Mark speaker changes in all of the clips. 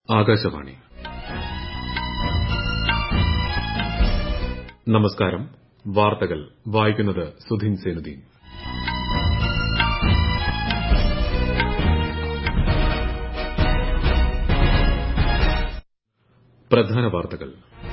Speaker 1: ആകാശവാണി നമസ്കാരം വാർത്തകൾ വായിക്കുന്നത് സുധീൻ സേനുദ്ദീൻ പ്രധാന വാർത്തകൾ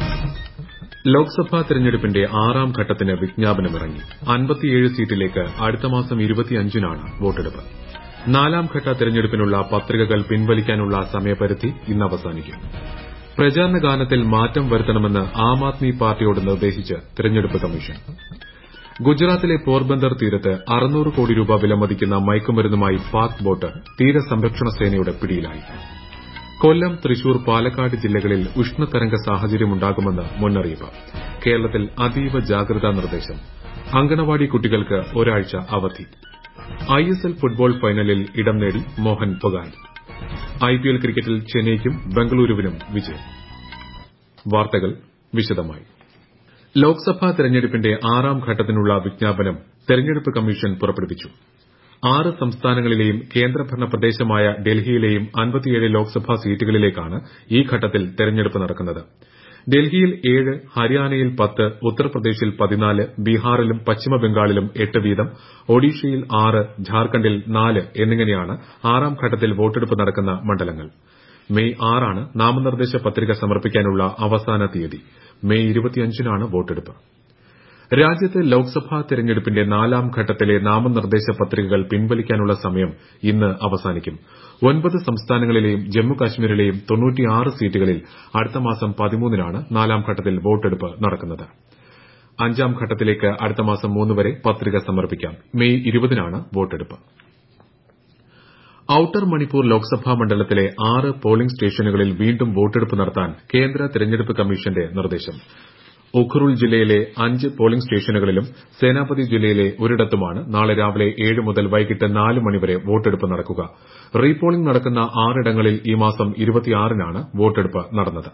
Speaker 1: ലോക്സഭാ തെരഞ്ഞെടുപ്പിന്റെ ആറാം ഘട്ടത്തിന് വിജ്ഞാപനമിറങ്ങി അൻപത്തിയേഴ് സീറ്റിലേക്ക് അടുത്ത മാസം ഇരുപത്തിയഞ്ചിനാണ് വോട്ടെടുപ്പ് നാലാം ഘട്ട തെരഞ്ഞെടുപ്പിനുള്ള പത്രികകൾ പിൻവലിക്കാനുള്ള സമയപരിധി ഇന്ന് അവസാനിക്കും പ്രചാരണ ഗാനത്തിൽ മാറ്റം വരുത്തണമെന്ന് ആം ആദ്മി പാർട്ടിയോട് നിർദ്ദേശിച്ച് തെരഞ്ഞെടുപ്പ് കമ്മീഷൻ ഗുജറാത്തിലെ പോർബന്ദർ തീരത്ത് അറുന്നൂറ് കോടി രൂപ വിലമതിക്കുന്ന മയക്കുമരുന്നുമായി പാക് ബോട്ട് തീരസംരക്ഷണ സേനയുടെ പിടിയിലായി കൊല്ലം തൃശൂർ പാലക്കാട് ജില്ലകളിൽ ഉഷ്ണതരംഗ സാഹചര്യമുണ്ടാകുമെന്ന് മുന്നറിയിപ്പ് കേരളത്തിൽ അതീവ ജാഗ്രതാ നിർദ്ദേശം അങ്കണവാടി കുട്ടികൾക്ക് ഒരാഴ്ച അവധി ഐഎസ്എൽ ഫുട്ബോൾ ഫൈനലിൽ ഇടം നേടി മോഹൻ ബഗാൻ ഐപിഎൽ ക്രിക്കറ്റിൽ ചെന്നൈയ്ക്കും ബംഗളൂരുവിനും വിജയം വാർത്തകൾ വിശദമായി ലോക്സഭാ തെരഞ്ഞെടുപ്പിന്റെ ആറാം ഘട്ടത്തിനുള്ള വിജ്ഞാപനം തെരഞ്ഞെടുപ്പ് കമ്മീഷൻ പുറപ്പെടുവിച്ചു ആറ് സംസ്ഥാനങ്ങളിലെയും കേന്ദ്രഭരണ പ്രദേശമായ ഡൽഹിയിലെയും അൻപത്തിയേഴ് ലോക്സഭാ സീറ്റുകളിലേക്കാണ് ഈ ഘട്ടത്തിൽ തെരഞ്ഞെടുപ്പ് നടക്കുന്നത് ഡൽഹിയിൽ ഏഴ് ഹരിയാനയിൽ പത്ത് ഉത്തർപ്രദേശിൽ പതിനാല് ബീഹാറിലും പശ്ചിമബംഗാളിലും എട്ട് വീതം ഒഡീഷയിൽ ആറ് ഝാർഖണ്ഡിൽ നാല് എന്നിങ്ങനെയാണ് ആറാം ഘട്ടത്തിൽ വോട്ടെടുപ്പ് നടക്കുന്ന മണ്ഡലങ്ങൾ മെയ് ആറാണ് നാമനിർദ്ദേശ പത്രിക സമർപ്പിക്കാനുള്ള അവസാന തീയതി മെയ് ഇരുപത്തിയഞ്ചിനാണ് വോട്ടെടുപ്പ് രാജ്യത്ത് ലോക്സഭാ തെരഞ്ഞെടുപ്പിന്റെ നാലാം ഘട്ടത്തിലെ നാമനിർദ്ദേശ പത്രികകൾ പിൻവലിക്കാനുള്ള സമയം ഇന്ന് അവസാനിക്കും ഒൻപത് സംസ്ഥാനങ്ങളിലെയും ജമ്മുകാശ്മീരിലെയും തൊണ്ണൂറ്റിയാറ് സീറ്റുകളിൽ അടുത്ത മാസം പതിമൂന്നിനാണ് നാലാം ഘട്ടത്തിൽ വോട്ടെടുപ്പ് നടക്കുന്നത് അഞ്ചാം ഘട്ടത്തിലേക്ക് അടുത്ത മാസം മൂന്ന് വരെ പത്രിക സമർപ്പിക്കാം മെയ് ഇരുപതിനാണ് വോട്ടെടുപ്പ് ഔട്ടർ മണിപ്പൂർ ലോക്സഭാ മണ്ഡലത്തിലെ ആറ് പോളിംഗ് സ്റ്റേഷനുകളിൽ വീണ്ടും വോട്ടെടുപ്പ് നടത്താൻ കേന്ദ്ര തെരഞ്ഞെടുപ്പ് കമ്മീഷന്റെ നിർദ്ദേശം ഉഖ്രുൽ ജില്ലയിലെ അഞ്ച് പോളിംഗ് സ്റ്റേഷനുകളിലും സേനാപതി ജില്ലയിലെ ഒരിടത്തുമാണ് നാളെ രാവിലെ ഏഴ് മുതൽ വൈകിട്ട് നാല് മണിവരെ വോട്ടെടുപ്പ് നടക്കുക റീപോളിംഗ് നടക്കുന്ന ആറിടങ്ങളിൽ ഈ മാസം ഇരുപത്തിയാറിനാണ് വോട്ടെടുപ്പ് നടന്നത്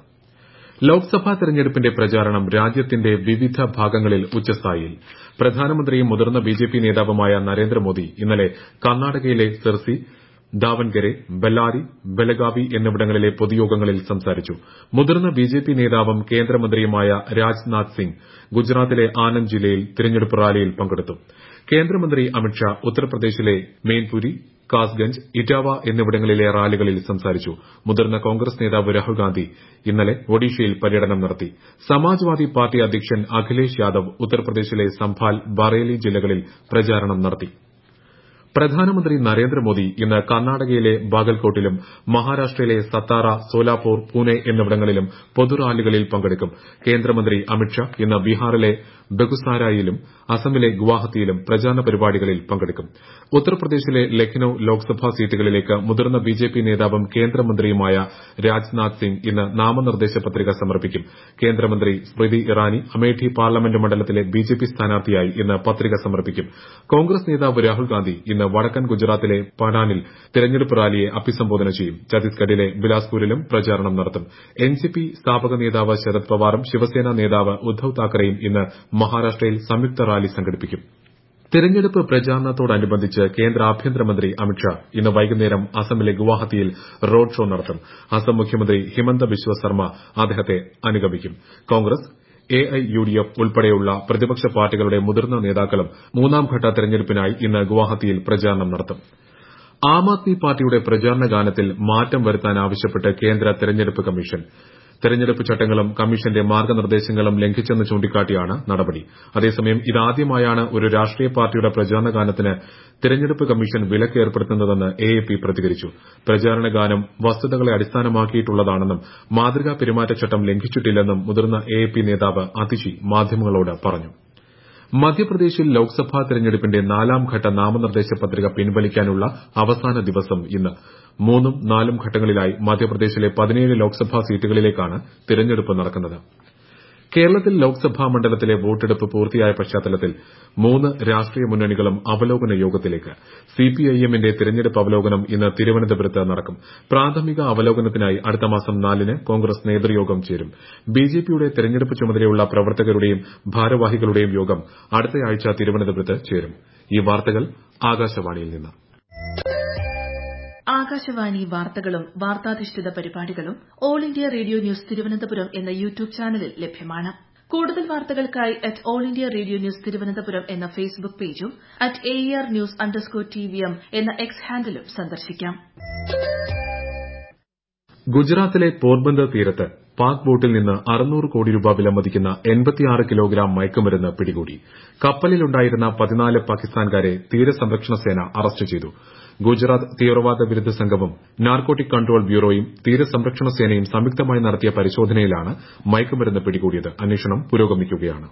Speaker 1: ലോക്സഭാ തെരഞ്ഞെടുപ്പിന്റെ പ്രചാരണം രാജ്യത്തിന്റെ വിവിധ ഭാഗങ്ങളിൽ ഉച്ചസ്ഥായിയിൽ പ്രധാനമന്ത്രിയും മുതിർന്ന ബിജെപി നേതാവുമായ നരേന്ദ്രമോദി ഇന്നലെ കർണാടകയിലെ സിർസി ദാവൻഗരെ ബെല്ലാരി ബെലഗാവി എന്നിവിടങ്ങളിലെ പൊതുയോഗങ്ങളിൽ സംസാരിച്ചു മുതിർന്ന ബിജെപി നേതാവും കേന്ദ്രമന്ത്രിയുമായ രാജ്നാഥ് സിംഗ് ഗുജറാത്തിലെ ആനന്ദ് ജില്ലയിൽ തിരഞ്ഞെടുപ്പ് റാലിയിൽ പങ്കെടുത്തു കേന്ദ്രമന്ത്രി അമിത്ഷാ ഉത്തർപ്രദേശിലെ മെയിൻപുരി കാസ്ഗഞ്ച് ഇറ്റാവ എന്നിവിടങ്ങളിലെ റാലികളിൽ സംസാരിച്ചു മുതിർന്ന കോൺഗ്രസ് നേതാവ് രാഹുൽഗാന്ധി ഇന്നലെ ഒഡീഷയിൽ പര്യടനം നടത്തി സമാജ്വാദി പാർട്ടി അധ്യക്ഷൻ അഖിലേഷ് യാദവ് ഉത്തർപ്രദേശിലെ സംഭാൽ ബറേലി ജില്ലകളിൽ പ്രചാരണം നടത്തി പ്രധാനമന്ത്രി നരേന്ദ്രമോദി ഇന്ന് കർണാടകയിലെ ബാഗൽകോട്ടിലും മഹാരാഷ്ട്രയിലെ സത്താറ സോലാപൂർ പൂനെ എന്നിവിടങ്ങളിലും പൊതുറാലികളിൽ പങ്കെടുക്കും കേന്ദ്രമന്ത്രി അമിത്ഷാ ഇന്ന് ബീഹാറിലെ ബെഗുസാരായിലും അസമിലെ ഗുവാഹത്തിയിലും പ്രചാരണ പരിപാടികളിൽ പങ്കെടുക്കും ഉത്തർപ്രദേശിലെ ലഖ്നൌ ലോക്സഭാ സീറ്റുകളിലേക്ക് മുതിർന്ന ബിജെപി നേതാവും കേന്ദ്രമന്ത്രിയുമായ രാജ്നാഥ് സിംഗ് ഇന്ന് നാമനിർദ്ദേശ പത്രിക സമർപ്പിക്കും കേന്ദ്രമന്ത്രി സ്മൃതി ഇറാനി അമേഠി പാർലമെന്റ് മണ്ഡലത്തിലെ ബിജെപി സ്ഥാനാർത്ഥിയായി ഇന്ന് പത്രിക സമർപ്പിക്കും കോൺഗ്രസ് നേതാവ് രാഹുൽഗാന്ധി ഇന്ന് വടക്കൻ ഗുജറാത്തിലെ പടാനിൽ തെരഞ്ഞെടുപ്പ് റാലിയെ അഭിസംബോധന ചെയ്യും ഛത്തീസ്ഗഡിലെ ബിലാസ്പൂരിലും പ്രചാരണം നടത്തും എൻസിപി സ്ഥാപക നേതാവ് ശരത് പവാറും ശിവസേന നേതാവ് ഉദ്ധവ് താക്കറെയും ഇന്ന് മഹാരാഷ്ട്രയിൽ സംയുക്ത റാലി സംഘടിപ്പിക്കും തെരഞ്ഞെടുപ്പ് പ്രചാരണത്തോടനുബന്ധിച്ച് കേന്ദ്ര ആഭ്യന്തരമന്ത്രി അമിത്ഷാ ഇന്ന് വൈകുന്നേരം അസമിലെ ഗുവാഹത്തിയിൽ റോഡ് ഷോ നടത്തും അസം മുഖ്യമന്ത്രി ഹിമന്ത ബിശ്വ ശർമ്മ അദ്ദേഹത്തെ അനുഗമിക്കും കോൺഗ്രസ് എഐയുഡിഎഫ് ഉൾപ്പെടെയുള്ള പ്രതിപക്ഷ പാർട്ടികളുടെ മുതിർന്ന നേതാക്കളും മൂന്നാംഘട്ട തെരഞ്ഞെടുപ്പിനായി ഇന്ന് ഗുവാഹത്തിയിൽ പ്രചാരണം നടത്തും ആം ആദ്മി പാർട്ടിയുടെ പ്രചാരണ ഗാനത്തിൽ മാറ്റം വരുത്താനാവശ്യപ്പെട്ട് കേന്ദ്ര തെരഞ്ഞെടുപ്പ് കമ്മീഷൻ തെരഞ്ഞെടുപ്പ് ചട്ടങ്ങളും കമ്മീഷന്റെ മാർഗ്ഗനിർദ്ദേശങ്ങളും ലംഘിച്ചെന്ന് ചൂണ്ടിക്കാട്ടിയാണ് നടപടി അതേസമയം ഇതാദ്യമായാണ് ഒരു രാഷ്ട്രീയ പാർട്ടിയുടെ പ്രചാരണ ഗാനത്തിന് തെരഞ്ഞെടുപ്പ് കമ്മീഷൻ വിലക്ക് ഏർപ്പെടുത്തുന്നതെന്ന് എഎപി പ്രതികരിച്ചു പ്രചാരണ ഗാനം വസ്തുതകളെ അടിസ്ഥാനമാക്കിയിട്ടുള്ളതാണെന്നും മാതൃകാ പെരുമാറ്റച്ചട്ടം ലംഘിച്ചിട്ടില്ലെന്നും മുതിർന്ന എഎപി നേതാവ് അതിഷി മാധ്യമങ്ങളോട് പറഞ്ഞു മധ്യപ്രദേശിൽ ലോക്സഭാ തെരഞ്ഞെടുപ്പിന്റെ നാലാം ഘട്ട നാമനിർദ്ദേശ പത്രിക പിൻവലിക്കാനുള്ള അവസാന ദിവസം ഇന്ന് മൂന്നും നാലും ഘട്ടങ്ങളിലായി മധ്യപ്രദേശിലെ പതിനേഴ് ലോക്സഭാ സീറ്റുകളിലേക്കാണ് തിരഞ്ഞെടുപ്പ് നടക്കുന്നത് കേരളത്തിൽ ലോക്സഭാ മണ്ഡലത്തിലെ വോട്ടെടുപ്പ് പൂർത്തിയായ പശ്ചാത്തലത്തിൽ മൂന്ന് രാഷ്ട്രീയ മുന്നണികളും അവലോകന യോഗത്തിലേക്ക് സിപിഐഎമ്മിന്റെ തിരഞ്ഞെടുപ്പ് അവലോകനം ഇന്ന് തിരുവനന്തപുരത്ത് നടക്കും പ്രാഥമിക അവലോകനത്തിനായി അടുത്ത മാസം നാലിന് കോൺഗ്രസ് നേതൃയോഗം ചേരും ബിജെപിയുടെ തെരഞ്ഞെടുപ്പ് ചുമതലയുള്ള പ്രവർത്തകരുടെയും ഭാരവാഹികളുടെയും യോഗം അടുത്തയാഴ്ച തിരുവനന്തപുരത്ത് ചേരും ഈ വാർത്തകൾ ആകാശവാണിയിൽ നിന്ന്
Speaker 2: ആകാശവാണി വാർത്തകളും വാർത്താധിഷ്ഠിത പരിപാടികളും all India radio news Thiruvananthapuram എന്ന യൂട്യൂബ് ചാനലിൽ ലഭ്യമാണ് കൂടുതൽ വാർത്തകൾക്കായി at all India radio news Thiruvananthapuram എന്ന ഫേസ്ബുക്ക് പേജും at A R news underscore T V M എന്ന എക്സ് ഹാൻഡിലും സന്ദർശിക്കാം
Speaker 1: ഗുജറാത്തിലെ പോർബന്ദർ തീരത്ത് പാക് ബോട്ടിൽ നിന്ന് അറുന്നൂറ് കോടി രൂപ വിലമതിക്കുന്ന എൺപത്തിയാറ് കിലോഗ്രാം മയക്കുമരുന്ന് പിടികൂടി കപ്പലിലുണ്ടായിരുന്ന പതിനാല് പാകിസ്ഥാൻകാരെ തീരസംരക്ഷണ സേന അറസ്റ്റ് ചെയ്തു ഗുജറാത്ത് തീവ്രവാദ വിരുദ്ധ സംഘവും നാർക്കോട്ടിക് കൺട്രോൾ ബ്യൂറോയും തീരസംരക്ഷണ സേനയും സംയുക്തമായി നടത്തിയ പരിശോധനയിലാണ് മയക്കുമരുന്ന് പിടികൂടിയത് അന്വേഷണം പുരോഗമിക്കുകയാണ്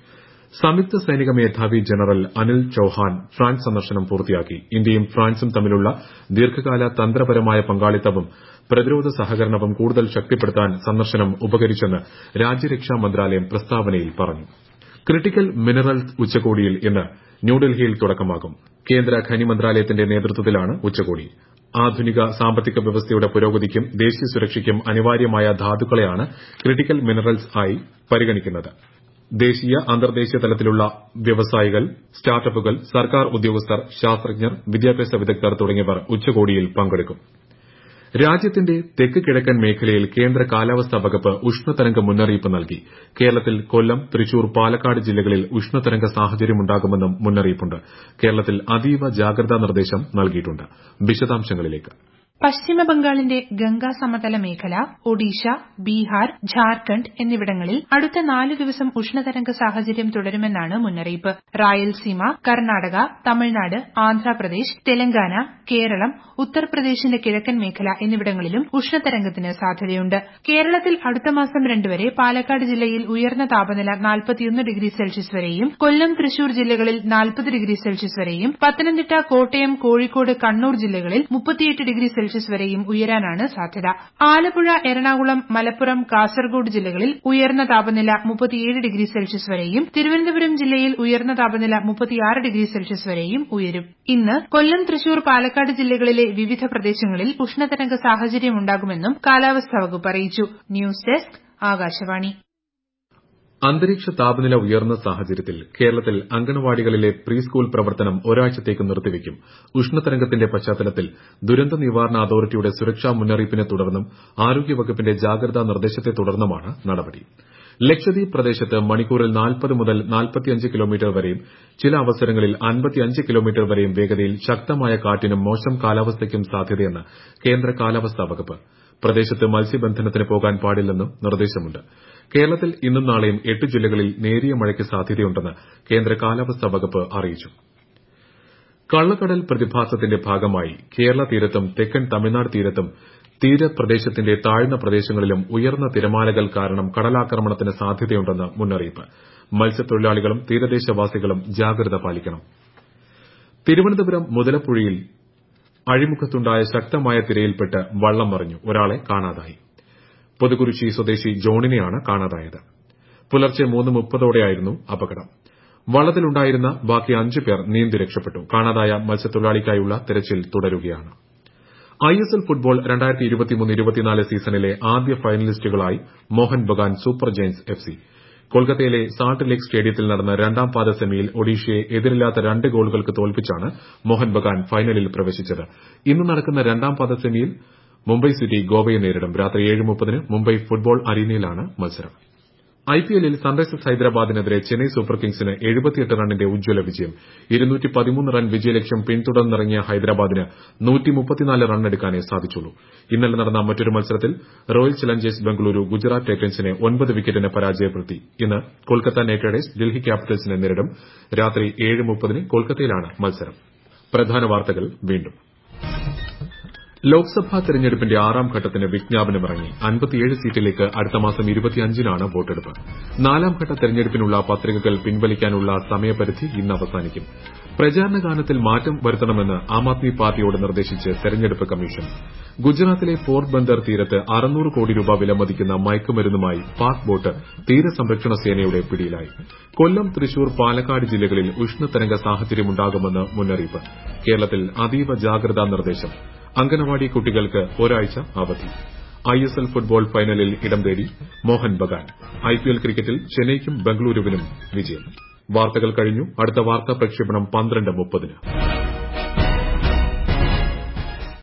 Speaker 1: സംയുക്ത സൈനിക മേധാവി ജനറൽ അനിൽ ചൌഹാൻ ഫ്രാൻസ് സന്ദർശനം പൂർത്തിയാക്കി ഇന്ത്യയും ഫ്രാൻസും തമ്മിലുള്ള ദീർഘകാല തന്ത്രപരമായ പങ്കാളിത്തവും പ്രതിരോധ സഹകരണവും കൂടുതൽ ശക്തിപ്പെടുത്താൻ സന്ദർശനം ഉപകരിച്ചെന്ന് രാജ്യരക്ഷാ മന്ത്രാലയം പ്രസ്താവനയിൽ പറഞ്ഞു ക്രിട്ടിക്കൽ മിനറൽസ് ഉച്ചകോടിയിൽ ഇന്ന് ന്യൂഡൽഹിയിൽ തുടക്കമാകും കേന്ദ്ര ഖനി മന്ത്രാലയത്തിന്റെ നേതൃത്വത്തിലാണ് ഉച്ചകോടി ആധുനിക സാമ്പത്തിക വ്യവസ്ഥയുടെ പുരോഗതിക്കും ദേശീയ സുരക്ഷയ്ക്കും അനിവാര്യമായ ധാതുക്കളെയാണ് ക്രിട്ടിക്കൽ മിനറൽസ് ആയി പരിഗണിക്കുന്നത് ദേശീയ അന്തർദേശീയ തലത്തിലുള്ള വ്യവസായികൾ സ്റ്റാർട്ടപ്പുകൾ സർക്കാർ ഉദ്യോഗസ്ഥർ ശാസ്ത്രജ്ഞർ വിദ്യാഭ്യാസ വിദഗ്ധർ തുടങ്ങിയവർ ഉച്ചകോടിയിൽ പങ്കെടുക്കും രാജ്യത്തിന്റെ തെക്ക് കിഴക്കൻ മേഖലയിൽ കേന്ദ്ര കാലാവസ്ഥാ വകുപ്പ് ഉഷ്ണതരംഗ മുന്നറിയിപ്പ് നൽകി കേരളത്തിൽ കൊല്ലം തൃശൂർ പാലക്കാട് ജില്ലകളിൽ ഉഷ്ണതരംഗ സാഹചര്യമുണ്ടാകുമെന്നും മുന്നറിയിപ്പുണ്ട് കേരളത്തിൽ അതീവ ജാഗ്രതാ നിർദ്ദേശം നൽകിയിട്ടുണ്ട് വിശദാംശങ്ങളിലേക്ക്
Speaker 3: പശ്ചിമ ബംഗാളിന്റെ ഗംഗാ സമതല മേഖല ഒഡീഷ ബീഹാർ ഝാർഖണ്ഡ് എന്നിവിടങ്ങളിൽ അടുത്ത നാല് ദിവസം ഉഷ്ണതരംഗ സാഹചര്യം തുടരുമെന്നാണ് മുന്നറിയിപ്പ് റായൽസീമ കർണാടക തമിഴ്നാട് ആന്ധ്രാപ്രദേശ് തെലങ്കാന കേരളം ഉത്തർപ്രദേശിന്റെ കിഴക്കൻ മേഖല എന്നിവിടങ്ങളിലും ഉഷ്ണതരംഗത്തിന് സാധ്യതയുണ്ട് കേരളത്തിൽ അടുത്ത മാസം രണ്ടുവരെ പാലക്കാട് ജില്ലയിൽ ഉയർന്ന താപനില നാൽപ്പത്തിയൊന്ന് ഡിഗ്രി സെൽഷ്യസ് വരെയും കൊല്ലം തൃശൂർ ജില്ലകളിൽ നാൽപ്പത് ഡിഗ്രി സെൽഷ്യസ് വരെയും പത്തനംതിട്ട കോട്ടയം കോഴിക്കോട് കണ്ണൂർ ജില്ലകളിൽ മുപ്പത്തിയെട്ട് ഡിഗ്രി സെൽഷ്യസ് വരെയും ഉയരാനാണ് സാധ്യത ആലപ്പുഴ എറണാകുളം മലപ്പുറം കാസർഗോഡ് ജില്ലകളിൽ ഉയർന്ന താപനില മുപ്പത്തിയേഴ് ഡിഗ്രി സെൽഷ്യസ് വരെയും തിരുവനന്തപുരം ജില്ലയിൽ ഉയർന്ന താപനില മുപ്പത്തിയാറ് ഡിഗ്രി സെൽഷ്യസ് വരെയും ഉയരും ഇന്ന് കൊല്ലം തൃശൂർ പാലക്കാട് ജില്ലകളിലെ വിവിധ പ്രദേശങ്ങളിൽ ഉഷ്ണതരംഗ സാഹചര്യമുണ്ടാകുമെന്നും കാലാവസ്ഥാ വകുപ്പ് അറിയിച്ചു ന്യൂസ് ഡെസ്ക് ആകാശവാണി
Speaker 1: അന്തരീക്ഷ താപനില ഉയർന്ന സാഹചര്യത്തിൽ കേരളത്തിൽ അങ്കണവാടികളിലെ പ്രീ സ്കൂൾ പ്രവർത്തനം ഒരാഴ്ചത്തേക്ക് നിർത്തിവയ്ക്കും ഉഷ്ണതരംഗത്തിന്റെ പശ്ചാത്തലത്തിൽ ദുരന്ത നിവാരണ അതോറിറ്റിയുടെ സുരക്ഷാ മുന്നറിയിപ്പിനെ തുടർന്നും ആരോഗ്യവകുപ്പിന്റെ ജാഗ്രതാ നിർദ്ദേശത്തെ തുടർന്നുമാണ് നടപടി ലക്ഷദ്വീപ് പ്രദേശത്ത് മണിക്കൂറിൽ നാൽപ്പത് മുതൽ നാൽപ്പത്തിയഞ്ച് കിലോമീറ്റർ വരെയും ചില അവസരങ്ങളിൽ അൻപത്തിയഞ്ച് കിലോമീറ്റർ വരെയും വേഗതയിൽ ശക്തമായ കാറ്റിനും മോശം കാലാവസ്ഥയ്ക്കും സാധ്യതയെന്ന് കേന്ദ്ര കാലാവസ്ഥാ വകുപ്പ് പ്രദേശത്ത് മത്സ്യബന്ധനത്തിന് പോകാൻ പാടില്ലെന്നും നിർദ്ദേശമുണ്ട് കേരളത്തിൽ ഇന്നും നാളെയും എട്ട് ജില്ലകളിൽ നേരിയ മഴയ്ക്ക് സാധ്യതയുണ്ടെന്ന് കേന്ദ്ര കാലാവസ്ഥാ വകുപ്പ് അറിയിച്ചു കള്ളക്കടൽ പ്രതിഭാസത്തിന്റെ ഭാഗമായി കേരള തീരത്തും തെക്കൻ തമിഴ്നാട് തീരത്തും തീരപ്രദേശത്തിന്റെ താഴ്ന്ന പ്രദേശങ്ങളിലും ഉയർന്ന തിരമാലകൾ കാരണം കടലാക്രമണത്തിന് സാധ്യതയുണ്ടെന്ന് മുന്നറിയിപ്പ് മത്സ്യത്തൊഴിലാളികളും തീരദേശവാസികളും ജാഗ്രത പാലിക്കണം തിരുവനന്തപുരം മുതലപ്പുഴയിൽ അഴിമുഖത്തുണ്ടായ ശക്തമായ തിരയിൽപ്പെട്ട് വള്ളം മറിഞ്ഞു ഒരാളെ കാണാതായി പൊതുകുരിശി സ്വദേശി ജോണിനെയാണ് കാണാതായത് പുലർച്ചെ മൂന്ന് മുപ്പതോടെയായിരുന്നു അപകടം വള്ളത്തിലുണ്ടായിരുന്ന ബാക്കി അഞ്ചു പേർ നീന്തി രക്ഷപ്പെട്ടു കാണാതായ മത്സ്യത്തൊഴിലാളിക്കായുള്ള തെരച്ചിൽ തുടരുകയാണ് ഐഎസ്എൽ ഫുട്ബോൾ സീസണിലെ ആദ്യ ഫൈനലിസ്റ്റുകളായി Mohun Bagan super giants F C കൊൽക്കത്തയിലെ സാൾട്ട് ലേക്ക് സ്റ്റേഡിയത്തിൽ നടന്ന രണ്ടാം പാദ സെമിയിൽ ഒഡീഷയെ എതിരില്ലാത്ത രണ്ട് ഗോളുകൾക്ക് തോൽപ്പിച്ചാണ് മോഹൻ ബഗാൻ ഫൈനലിൽ പ്രവേശിച്ചത് ഇന്ന് നടക്കുന്ന രണ്ടാം പാദ സെമിയിൽ മുംബൈ സിറ്റി ഗോവയെ നേരിടും രാത്രി ഏഴ് മുപ്പതിന് മുംബൈ ഫുട്ബോൾ അരീനയിലാണ് മത്സരം ഐപിഎല്ലിൽ സൺറൈസേഴ്സ് ഹൈദരാബാദിനെതിരെ ചെന്നൈ സൂപ്പർ കിങ്സിന് എഴുപത്തിയെട്ട് റണ്ണിന്റെ ഉജ്ജ്വല വിജയം റൺ വിജയലക്ഷ്യം പിന്തുടർന്നിറങ്ങിയ ഹൈദരാബാദിന് റണ്ണെടുക്കാനേ സാധിച്ചുള്ളൂ ഇന്നലെ നടന്ന മറ്റൊരു മത്സരത്തിൽ റോയൽ ചലഞ്ചേഴ്സ് ബംഗളൂരു ഗുജറാത്ത് ടൈറ്റൻസിനെ ഒൻപത് വിക്കറ്റിന് പരാജയപ്പെടുത്തി ഇന്ന് കൊൽക്കത്ത നൈറ്റ് റൈഡേഴ്സ് ഡൽഹി ക്യാപിറ്റൽസിനെ നേരിടും രാത്രി ഏഴ് മുപ്പതിന് കൊൽക്കത്തയിലാണ് മത്സരം പ്രധാന വാർത്തകൾ വീണ്ടും ലോക്സഭാ തെരഞ്ഞെടുപ്പിന്റെ ആറാം ഘട്ടത്തിന് വിജ്ഞാപനമിറങ്ങി അൻപത്തിയേഴ് സീറ്റിലേക്ക് അടുത്ത മാസം ഇരുപത്തിയഞ്ചിനാണ് വോട്ടെടുപ്പ് നാലാം ഘട്ട തെരഞ്ഞെടുപ്പിനുള്ള പത്രികകൾ പിൻവലിക്കാനുള്ള സമയപരിധി ഇന്ന് അവസാനിക്കും പ്രചാരണ ഗാനത്തിൽ മാറ്റം വരുത്തണമെന്ന് ആം ആദ്മി പാർട്ടിയോട് നിർദ്ദേശിച്ച് തെരഞ്ഞെടുപ്പ് കമ്മീഷൻ ഗുജറാത്തിലെ പോർട്ട് ബന്ദർ തീരത്ത് അറുന്നൂറ് കോടി രൂപ വിലമതിക്കുന്ന മയക്കുമരുന്നുമായി പാക് ബോട്ട് തീരസംരക്ഷണ സേനയുടെ പിടിയിലായി കൊല്ലം തൃശൂർ പാലക്കാട് ജില്ലകളിൽ ഉഷ്ണതരംഗ സാഹചര്യമുണ്ടാകുമെന്ന് മുന്നറിയിപ്പ് കേരളത്തിൽ അതീവ ജാഗ്രതാ നിർദ്ദേശം അങ്കനവാടി കുട്ടികൾക്ക് ഒരാഴ്ച അവധി ഐഎസ്എൽ ഫുട്ബോൾ ഫൈനലിൽ ഇടം തേടി മോഹൻ ബഗാൻ ഐപിഎൽ ക്രിക്കറ്റിൽ ചെന്നൈയ്ക്കും ബംഗളൂരുവിനും വിജയം വാർത്തകൾ കഴിഞ്ഞു അടുത്ത വാർത്താ പ്രക്ഷേപണം പന്ത്രണ്ട് മുപ്പതിന്